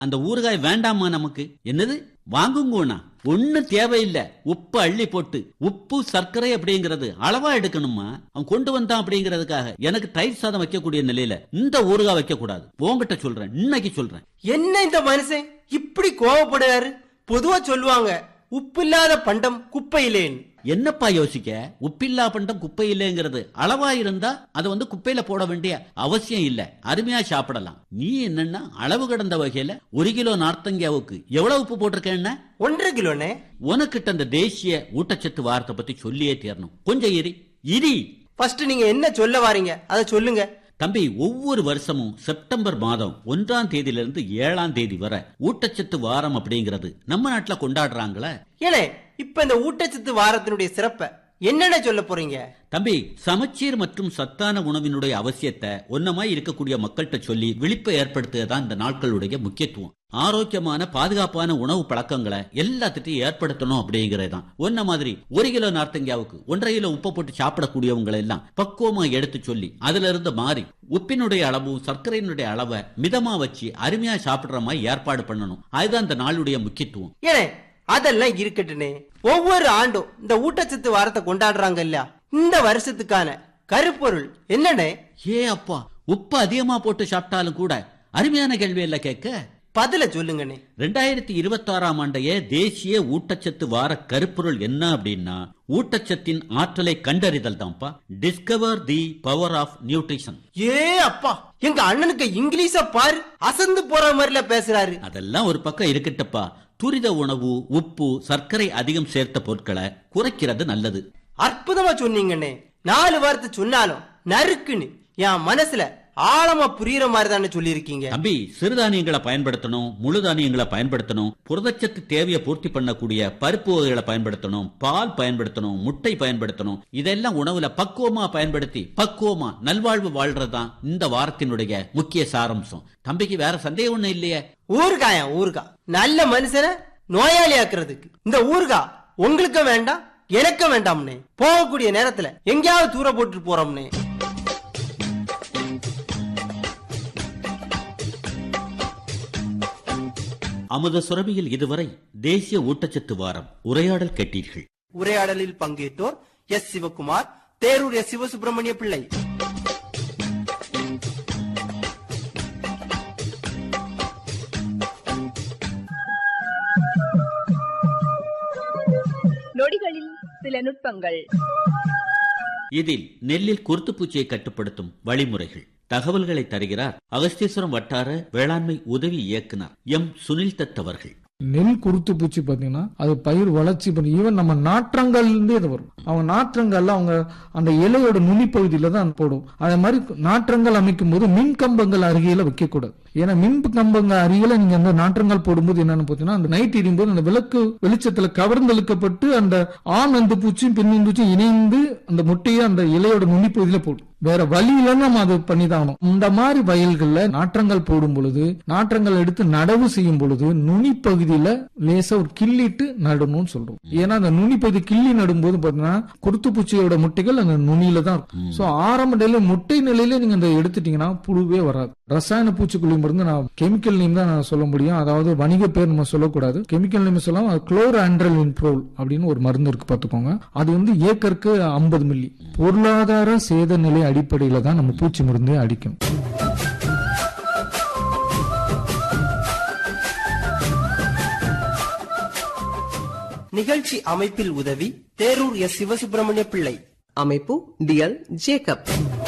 அந்த ஊறுகாய் வேண்டாமா நமக்கு என்னது வாங்குங்கண்ணா ஒண்ணும் தேவையில்லை உப்பு அள்ளி போட்டு உப்பு சர்க்கரை அப்படிங்கிறது அளவா எடுக்கணுமா அவன் கொண்டு வந்தான் அப்படிங்கிறதுக்காக எனக்கு தயிர் சாதம் வைக்கக்கூடிய நிலையில இந்த ஊறுகாய் வைக்க கூடாது உங்ககிட்ட சொல்றேன் இன்னைக்கு சொல்றேன் என்ன இந்த மனுஷன் இப்படி கோவப்படுறாரு பொதுவா சொல்லுவாங்க உப்பில்லாத பண்டம் குப்பையிலேன்னு என்னப்பா யோசிக்க உப்பில்லா பண்டம் குப்பை இல்லைங்கிறது அளவா இருந்தா அதை வந்து குப்பையில போட வேண்டிய அவசியம் இல்ல அருமையா சாப்பிடலாம் நீ என்னன்னா அளவு கடந்த வகையில ஒரு கிலோ நார்த்தங்கியாவுக்கு எவ்வளவு உப்பு போட்டிருக்கேன்னா ஒன்றரை கிலோண்ணே உனக்கிட்ட அந்த தேசிய ஊட்டச்சத்து வாரத்தை பத்தி சொல்லியே தீரணும் கொஞ்சம் இரி இரி ஃபர்ஸ்ட் நீங்க என்ன சொல்ல வாரீங்க அதை சொல்லுங்க தம்பி ஒவ்வொரு வருஷமும் செப்டம்பர் மாதம் ஒன்றாம் தேதியிலிருந்து ஏழாம் தேதி வரை ஊட்டச்சத்து வாரம் அப்படிங்கிறது நம்ம நாட்டுல கொண்டாடுறாங்களே ஏனே இப்ப இந்த ஊட்டச்சத்து வாரத்தினுடைய சிறப்பை என்னென்ன சொல்ல போறீங்க தம்பி சமச்சீர் மற்றும் சத்தான உணவினுடைய அவசியத்தை ஒன்னமாய் இருக்கக்கூடிய மக்கள்கிட்ட சொல்லி விழிப்பை ஏற்படுத்துவதுதான் இந்த நாட்களுடைய முக்கியத்துவம் ஆரோக்கியமான பாதுகாப்பான உணவு பழக்கங்களை எல்லாத்திட்டையும் ஏற்படுத்தணும் அப்படிங்கறதுதான் ஒன்ன மாதிரி ஒரு கிலோ நார்த்தங்கியாவுக்கு ஒன்றரை கிலோ உப்பை போட்டு சாப்பிடக்கூடியவங்களை எல்லாம் பக்குவமா எடுத்து சொல்லி அதுல இருந்து மாறி உப்பினுடைய அளவும் சர்க்கரையினுடைய அளவை மிதமா வச்சு அருமையா சாப்பிடுற மாதிரி ஏற்பாடு பண்ணணும் அதுதான் இந்த நாளுடைய முக்கியத்துவம் ஏனே அதெல்லாம் இருக்கட்டுனே ஒவ்வொரு ஆண்டும் இந்த ஊட்டச்சத்து வாரத்தை கொண்டாடுறாங்க இல்லையா இந்த வருஷத்துக்கான கருப்பொருள் என்னண்ணே ஏ அப்பா உப்பு அதிகமா போட்டு சாப்பிட்டாலும் கூட அருமையான கேள்வி இல்ல கேட்க பதில சொல்லுங்கண்ணே ரெண்டாயிரத்தி இருபத்தாறாம் ஆண்டைய தேசிய ஊட்டச்சத்து வார கருப்பொருள் என்ன அப்படின்னா ஊட்டச்சத்தின் ஆற்றலை கண்டறிதல் தான்ப்பா discover the power of nutrition ஏ அப்பா எங்க அண்ணனுக்கு இங்கிலீஷ பாரு அசந்து போற மாதிரில பேசுறாரு அதெல்லாம் ஒரு பக்கம் இருக்கட்டப்பா துரித உணவு உப்பு சர்க்கரை அதிகம் சேர்த்த பொருட்களை குறைக்கிறது நல்லது அற்புதமா சொன்னீங்கண்ணே நாலு வார்த்தை சொன்னாலும் நறுக்குன்னு என் மனசுல ஆழமா புரியுற மாதிரி தானே சொல்லியிருக்கீங்க தம்பி சிறுதானியங்களை பயன்படுத்தணும் முழு தானியங்களை பயன்படுத்தணும் புரதச்சத்து தேவையை பூர்த்தி பண்ணக்கூடிய பருப்பு வகைகளை பயன்படுத்தணும் பால் பயன்படுத்தணும் முட்டை பயன்படுத்தணும் இதெல்லாம் உணவுல பக்குவமா பயன்படுத்தி பக்குவமா நல்வாழ்வு வாழ்றதுதான் இந்த வாரத்தினுடைய முக்கிய சாரம்சம் தம்பிக்கு வேற சந்தேகம் ஒண்ணும் இல்லையே ஊறுகாயா ஊறுகா நல்ல மனுஷனை நோயாளி ஆக்குறதுக்கு இந்த ஊறுகா உங்களுக்கும் வேண்டாம் எனக்கும் வேண்டாம்னே போகக்கூடிய நேரத்துல எங்கேயாவது தூர போட்டு போறோம்னே அமுத சுரபியில் இதுவரை தேசிய ஊட்டச்சத்து வாரம் உரையாடல் கேட்டீர்கள் உரையாடலில் பங்கேற்றோர் எஸ் சிவகுமார் தேரூர் எஸ் சிவசுப்பிரமணிய பிள்ளை நொடிகளில் சில நுட்பங்கள் இதில் நெல்லில் குருத்துப்பூச்சியை கட்டுப்படுத்தும் வழிமுறைகள் தகவல்களை தருகிறார் அகஸ்தீஸ்வரம் வட்டார வேளாண்மை உதவி இயக்குனர் எம் சுனில் தத் அவர்கள் நெல் குருத்து பூச்சி பாத்தீங்கன்னா அது பயிர் வளர்ச்சி பண்ணி ஈவன் நம்ம நாற்றங்கள்ல இருந்தே இது வரும் அவங்க நாற்றங்கள்ல அவங்க அந்த இலையோட நுனிப்பகுதியில தான் போடும் அதே மாதிரி நாற்றங்கள் அமைக்கும் போது மின் கம்பங்கள் அருகில வைக்க கூடாது ஏன்னா மின் கம்பங்கள் அருகில நீங்க அந்த நாற்றங்கள் போடும்போது என்னன்னு பாத்தீங்கன்னா அந்த நைட் எரியும்போது அந்த விளக்கு வெளிச்சத்துல கவர்ந்தெழுக்கப்பட்டு அந்த ஆண் அந்து பூச்சியும் பெண் அந்து பூச்சியும் இணைந்து அந்த முட்டையை அந்த இலையோட நுனிப்பகுதியில போடும் வேற வழியில நம்ம அது பண்ணிதான் இந்த மாதிரி வயல்கள்ல நாற்றங்கள் போடும் பொழுது நாற்றங்கள் எடுத்து நடவு செய்யும் பொழுது நுனி பகுதியில லேசா ஒரு கிள்ளிட்டு நடணும்னு சொல்றோம் ஏன்னா அந்த நுனி பகுதி கிள்ளி நடும்போது பாத்தீங்கன்னா குருத்துப்பூச்சியோட முட்டைகள் அந்த நுனியில தான் இருக்கும் சோ ஆரம்ப நிலையில முட்டை நிலையில நீங்க அந்த எடுத்துட்டீங்கன்னா புழுவே வராது ரசாயன பூச்சிக்கொல்லி மருந்து நான் கெமிக்கல் நேம் தான் நான் சொல்ல முடியும் அதாவது வணிக பேர் நம்ம சொல்லக்கூடாது கெமிக்கல் நேம் சொல்லலாம் அது குளோர் ஆண்ட்ரல் இன்ட்ரோல் அப்படின்னு ஒரு மருந்து இருக்கு பாத்துக்கோங்க அது வந்து ஏக்கருக்கு ஐம்பது மில்லி பொருளாதார சேத நிலை அடிப்படையில தான் நம்ம பூச்சி மருந்தே அடிக்கும் நிகழ்ச்சி அமைப்பில் உதவி தேரூர் எஸ் சிவசுப்பிரமணிய பிள்ளை அமைப்பு டிஎல் ஜேக்கப்